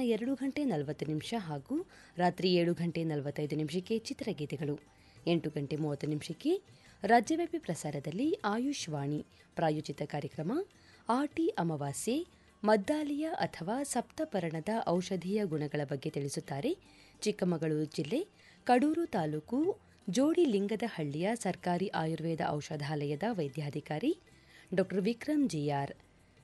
ಮಧ್ಯಾಹ್ನ ಎರಡು ಗಂಟೆ ನಲವತ್ತು ನಿಮಿಷ ಹಾಗೂ ರಾತ್ರಿ ಏಳು ಗಂಟೆ ನಲವತ್ತೈದು ನಿಮಿಷಕ್ಕೆ ಚಿತ್ರಗೀತೆಗಳು ಎಂಟು ಗಂಟೆ ಮೂವತ್ತು ನಿಮಿಷಕ್ಕೆ ರಾಜ್ಯವ್ಯಾಪಿ ಪ್ರಸಾರದಲ್ಲಿ ಆಯುಷ್ ವಾಣಿ ಪ್ರಾಯೋಜಿತ ಕಾರ್ಯಕ್ರಮ ಆಟಿ ಅಮಾವಾಸ್ಯೆ ಮದ್ದಾಲಿಯ ಅಥವಾ ಸಪ್ತಪರ್ಣದ ಔಷಧೀಯ ಗುಣಗಳ ಬಗ್ಗೆ ತಿಳಿಸುತ್ತಾರೆ ಚಿಕ್ಕಮಗಳೂರು ಜಿಲ್ಲೆ ಕಡೂರು ತಾಲೂಕು ಜೋಡಿ ಲಿಂಗದಹಳ್ಳಿಯ ಸರ್ಕಾರಿ ಆಯುರ್ವೇದ ಔಷಧಾಲಯದ ವೈದ್ಯಾಧಿಕಾರಿ ಡಾ ವಿಕ್ರಮ್ ಜಿಆರ್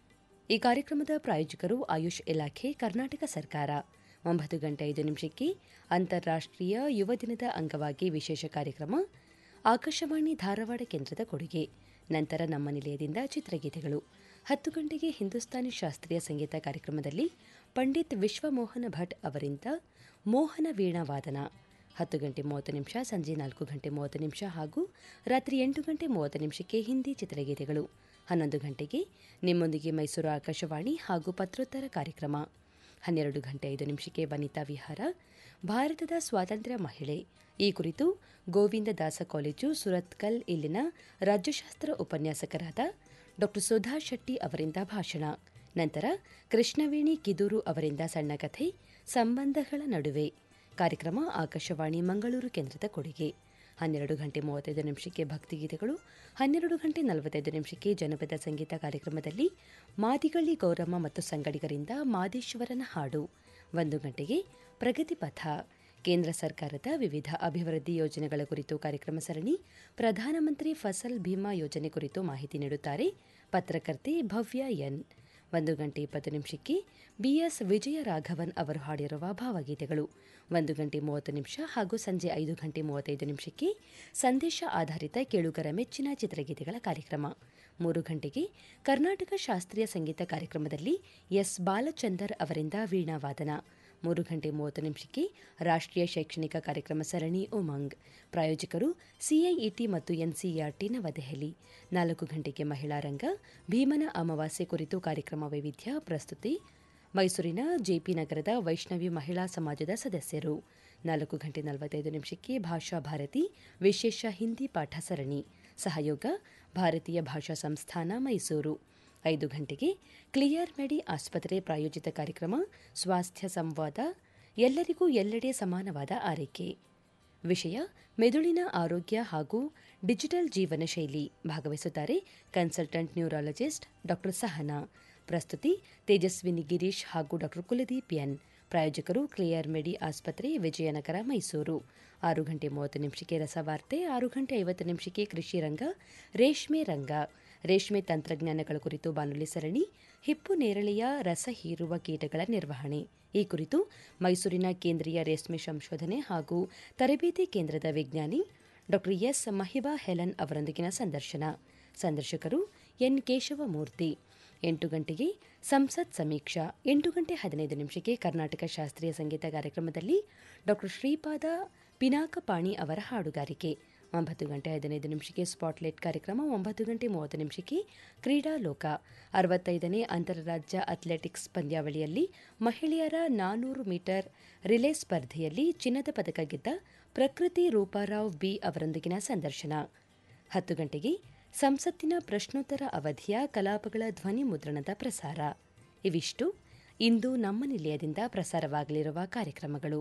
ಈ ಕಾರ್ಯಕ್ರಮದ ಪ್ರಾಯೋಜಕರು ಆಯುಷ್ ಇಲಾಖೆ ಕರ್ನಾಟಕ ಸರ್ಕಾರ ಒಂಬತ್ತು ಗಂಟೆ ಐದು ನಿಮಿಷಕ್ಕೆ ಅಂತಾರಾಷ್ಟ್ರೀಯ ಯುವ ದಿನದ ಅಂಗವಾಗಿ ವಿಶೇಷ ಕಾರ್ಯಕ್ರಮ ಆಕಾಶವಾಣಿ ಧಾರವಾಡ ಕೇಂದ್ರದ ಕೊಡುಗೆ ನಂತರ ನಮ್ಮ ನಿಲಯದಿಂದ ಚಿತ್ರಗೀತೆಗಳು ಹತ್ತು ಗಂಟೆಗೆ ಹಿಂದೂಸ್ತಾನಿ ಶಾಸ್ತ್ರೀಯ ಸಂಗೀತ ಕಾರ್ಯಕ್ರಮದಲ್ಲಿ ಪಂಡಿತ್ ವಿಶ್ವಮೋಹನ ಭಟ್ ಅವರಿಂದ ಮೋಹನ ವೀಣಾ ವಾದನ ಹತ್ತು ಗಂಟೆ ಮೂವತ್ತು ನಿಮಿಷ ಸಂಜೆ ನಾಲ್ಕು ಗಂಟೆ ಮೂವತ್ತು ನಿಮಿಷ ಹಾಗೂ ರಾತ್ರಿ ಎಂಟು ಗಂಟೆ ಮೂವತ್ತು ನಿಮಿಷಕ್ಕೆ ಹಿಂದಿ ಚಿತ್ರಗೀತೆಗಳು ಹನ್ನೊಂದು ಗಂಟೆಗೆ ನಿಮ್ಮೊಂದಿಗೆ ಮೈಸೂರು ಆಕಾಶವಾಣಿ ಹಾಗೂ ಪತ್ರೋತ್ತರ ಕಾರ್ಯಕ್ರಮ ಹನ್ನೆರಡು ಗಂಟೆ ಐದು ನಿಮಿಷಕ್ಕೆ ವನಿತಾ ವಿಹಾರ ಭಾರತದ ಸ್ವಾತಂತ್ರ್ಯ ಮಹಿಳೆ ಈ ಕುರಿತು ಗೋವಿಂದ ದಾಸ ಕಾಲೇಜು ಸುರತ್ಕಲ್ ಇಲ್ಲಿನ ರಾಜ್ಯಶಾಸ್ತ್ರ ಉಪನ್ಯಾಸಕರಾದ ಡಾ ಸುಧಾ ಶೆಟ್ಟಿ ಅವರಿಂದ ಭಾಷಣ ನಂತರ ಕೃಷ್ಣವೇಣಿ ಕಿದೂರು ಅವರಿಂದ ಸಣ್ಣ ಕಥೆ ಸಂಬಂಧಗಳ ನಡುವೆ ಕಾರ್ಯಕ್ರಮ ಆಕಾಶವಾಣಿ ಮಂಗಳೂರು ಕೇಂದ್ರದ ಕೊಡುಗೆ ಹನ್ನೆರಡು ಗಂಟೆ ಮೂವತ್ತೈದು ನಿಮಿಷಕ್ಕೆ ಭಕ್ತಿಗೀತೆಗಳು ಹನ್ನೆರಡು ಗಂಟೆ ನಲವತ್ತೈದು ನಿಮಿಷಕ್ಕೆ ಜನಪದ ಸಂಗೀತ ಕಾರ್ಯಕ್ರಮದಲ್ಲಿ ಮಾದಿಗಳ್ಳಿ ಗೌರಮ್ಮ ಮತ್ತು ಸಂಗಡಿಗರಿಂದ ಮಾದೇಶ್ವರನ ಹಾಡು ಒಂದು ಗಂಟೆಗೆ ಪ್ರಗತಿ ಪಥ ಕೇಂದ್ರ ಸರ್ಕಾರದ ವಿವಿಧ ಅಭಿವೃದ್ಧಿ ಯೋಜನೆಗಳ ಕುರಿತು ಕಾರ್ಯಕ್ರಮ ಸರಣಿ ಪ್ರಧಾನಮಂತ್ರಿ ಫಸಲ್ ಭೀಮಾ ಯೋಜನೆ ಕುರಿತು ಮಾಹಿತಿ ನೀಡುತ್ತಾರೆ ಪತ್ರಕರ್ತೆ ಭವ್ಯ ಎನ್ ಒಂದು ಗಂಟೆ ಇಪ್ಪತ್ತು ನಿಮಿಷಕ್ಕೆ ಬಿಎಸ್ ವಿಜಯ ರಾಘವನ್ ಅವರು ಹಾಡಿರುವ ಭಾವಗೀತೆಗಳು ಒಂದು ಗಂಟೆ ಮೂವತ್ತು ನಿಮಿಷ ಹಾಗೂ ಸಂಜೆ ಐದು ಗಂಟೆ ಮೂವತ್ತೈದು ನಿಮಿಷಕ್ಕೆ ಸಂದೇಶ ಆಧಾರಿತ ಕೇಳುಗರ ಮೆಚ್ಚಿನ ಚಿತ್ರಗೀತೆಗಳ ಕಾರ್ಯಕ್ರಮ ಮೂರು ಗಂಟೆಗೆ ಕರ್ನಾಟಕ ಶಾಸ್ತ್ರೀಯ ಸಂಗೀತ ಕಾರ್ಯಕ್ರಮದಲ್ಲಿ ಎಸ್ ಬಾಲಚಂದರ್ ಅವರಿಂದ ವೀಣಾವಾದನ ಮೂರು ಗಂಟೆ ಮೂವತ್ತು ನಿಮಿಷಕ್ಕೆ ರಾಷ್ಟ್ರೀಯ ಶೈಕ್ಷಣಿಕ ಕಾರ್ಯಕ್ರಮ ಸರಣಿ ಉಮಂಗ್ ಪ್ರಾಯೋಜಕರು ಸಿಐಇಟಿ ಮತ್ತು ಎನ್ಸಿಇಆರ್ಟಿ ನವದೆಹಲಿ ನಾಲ್ಕು ಗಂಟೆಗೆ ಮಹಿಳಾ ರಂಗ ಭೀಮನ ಅಮಾವಾಸ್ಯೆ ಕುರಿತು ಕಾರ್ಯಕ್ರಮ ವೈವಿಧ್ಯ ಪ್ರಸ್ತುತಿ ಮೈಸೂರಿನ ಜೆಪಿ ನಗರದ ವೈಷ್ಣವಿ ಮಹಿಳಾ ಸಮಾಜದ ಸದಸ್ಯರು ನಾಲ್ಕು ಗಂಟೆ ನಲವತ್ತೈದು ನಿಮಿಷಕ್ಕೆ ಭಾಷಾ ಭಾರತಿ ವಿಶೇಷ ಹಿಂದಿ ಪಾಠ ಸರಣಿ ಸಹಯೋಗ ಭಾರತೀಯ ಭಾಷಾ ಸಂಸ್ಥಾನ ಮೈಸೂರು ಐದು ಗಂಟೆಗೆ ಕ್ಲಿಯರ್ ಮೆಡಿ ಆಸ್ಪತ್ರೆ ಪ್ರಾಯೋಜಿತ ಕಾರ್ಯಕ್ರಮ ಸ್ವಾಸ್ಥ್ಯ ಸಂವಾದ ಎಲ್ಲರಿಗೂ ಎಲ್ಲೆಡೆ ಸಮಾನವಾದ ಆರೈಕೆ ವಿಷಯ ಮೆದುಳಿನ ಆರೋಗ್ಯ ಹಾಗೂ ಡಿಜಿಟಲ್ ಜೀವನ ಶೈಲಿ ಭಾಗವಹಿಸುತ್ತಾರೆ ಕನ್ಸಲ್ಟೆಂಟ್ ನ್ಯೂರಾಲಜಿಸ್ಟ್ ಡಾ ಸಹನಾ ಪ್ರಸ್ತುತಿ ತೇಜಸ್ವಿನಿ ಗಿರೀಶ್ ಹಾಗೂ ಡಾ ಕುಲದೀಪ್ ಎನ್ ಪ್ರಾಯೋಜಕರು ಕ್ಲಿಯರ್ ಮೆಡಿ ಆಸ್ಪತ್ರೆ ವಿಜಯನಗರ ಮೈಸೂರು ಆರು ಗಂಟೆ ಮೂವತ್ತು ನಿಮಿಷಕ್ಕೆ ರಸವಾರ್ತೆ ಆರು ಗಂಟೆ ಐವತ್ತು ನಿಮಿಷಕ್ಕೆ ಕೃಷಿ ರಂಗ ರೇಷ್ಮೆ ರಂಗ ರೇಷ್ಮೆ ತಂತ್ರಜ್ಞಾನಗಳ ಕುರಿತು ಬಾನುಲಿ ಸರಣಿ ಹಿಪ್ಪು ನೇರಳೆಯ ರಸ ಹೀರುವ ಕೀಟಗಳ ನಿರ್ವಹಣೆ ಈ ಕುರಿತು ಮೈಸೂರಿನ ಕೇಂದ್ರೀಯ ರೇಷ್ಮೆ ಸಂಶೋಧನೆ ಹಾಗೂ ತರಬೇತಿ ಕೇಂದ್ರದ ವಿಜ್ಞಾನಿ ಡಾ ಎಸ್ ಮಹಿಬಾ ಹೆಲನ್ ಅವರೊಂದಿಗಿನ ಸಂದರ್ಶನ ಸಂದರ್ಶಕರು ಎನ್ ಕೇಶವಮೂರ್ತಿ ಎಂಟು ಗಂಟೆಗೆ ಸಂಸತ್ ಸಮೀಕ್ಷಾ ಎಂಟು ಗಂಟೆ ಹದಿನೈದು ನಿಮಿಷಕ್ಕೆ ಕರ್ನಾಟಕ ಶಾಸ್ತ್ರೀಯ ಸಂಗೀತ ಕಾರ್ಯಕ್ರಮದಲ್ಲಿ ಡಾ ಶ್ರೀಪಾದ ಪಿನಾಕಪಾಣಿ ಅವರ ಹಾಡುಗಾರಿಕೆ ಒಂಬತ್ತು ಗಂಟೆ ಹದಿನೈದು ನಿಮಿಷಕ್ಕೆ ಸ್ಪಾಟ್ಲೈಟ್ ಕಾರ್ಯಕ್ರಮ ಒಂಬತ್ತು ಗಂಟೆ ಮೂವತ್ತು ನಿಮಿಷಕ್ಕೆ ಕ್ರೀಡಾ ಲೋಕ ಅರವತ್ತೈದನೇ ಅಂತಾರಾಜ್ಯ ಅಥ್ಲೆಟಿಕ್ಸ್ ಪಂದ್ಯಾವಳಿಯಲ್ಲಿ ಮಹಿಳೆಯರ ನಾನೂರು ಮೀಟರ್ ರಿಲೇ ಸ್ಪರ್ಧೆಯಲ್ಲಿ ಚಿನ್ನದ ಪದಕ ಗೆದ್ದ ಪ್ರಕೃತಿ ರೂಪಾರಾವ್ ಬಿ ಅವರೊಂದಿಗಿನ ಸಂದರ್ಶನ ಹತ್ತು ಗಂಟೆಗೆ ಸಂಸತ್ತಿನ ಪ್ರಶ್ನೋತ್ತರ ಅವಧಿಯ ಕಲಾಪಗಳ ಧ್ವನಿ ಮುದ್ರಣದ ಪ್ರಸಾರ ಇವಿಷ್ಟು ಇಂದು ನಮ್ಮ ನಿಲಯದಿಂದ ಪ್ರಸಾರವಾಗಲಿರುವ ಕಾರ್ಯಕ್ರಮಗಳು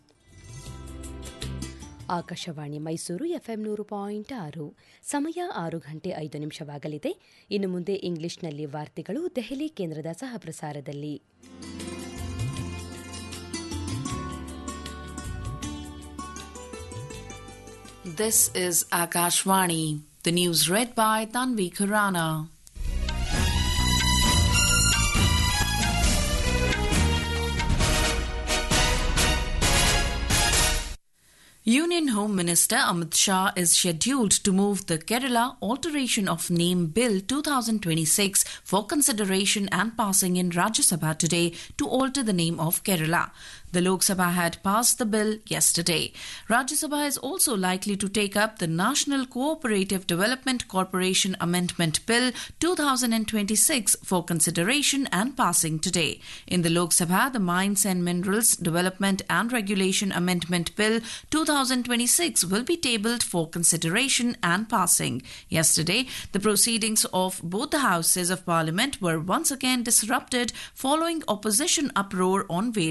ಆಕಾಶವಾಣಿ ಮೈಸೂರು ಎಫ್ಎಂ ನೂರು ಪಾಯಿಂಟ್ ಆರು ಸಮಯ ಆರು ಗಂಟೆ ಐದು ನಿಮಿಷವಾಗಲಿದೆ ಇನ್ನು ಮುಂದೆ ಇಂಗ್ಲಿಷ್ನಲ್ಲಿ ವಾರ್ತೆಗಳು ದೆಹಲಿ ಕೇಂದ್ರದ ಸಹ ಪ್ರಸಾರದಲ್ಲಿ This is Akashvani. The news read by Tanvi Khurana. Union Home Minister Amit Shah is scheduled to move the Kerala Alteration of Name Bill 2026 for consideration and passing in Rajya Sabha today to alter the name of Kerala. The Lok Sabha had passed the bill yesterday. Rajya Sabha is also likely to take up the National Cooperative Development Corporation Amendment Bill 2026 for consideration and passing today. In the Lok Sabha, the Mines and Minerals Development and Regulation Amendment Bill 2026 will be tabled for consideration and passing. Yesterday, the proceedings of both the houses of parliament were once again disrupted following opposition uproar on various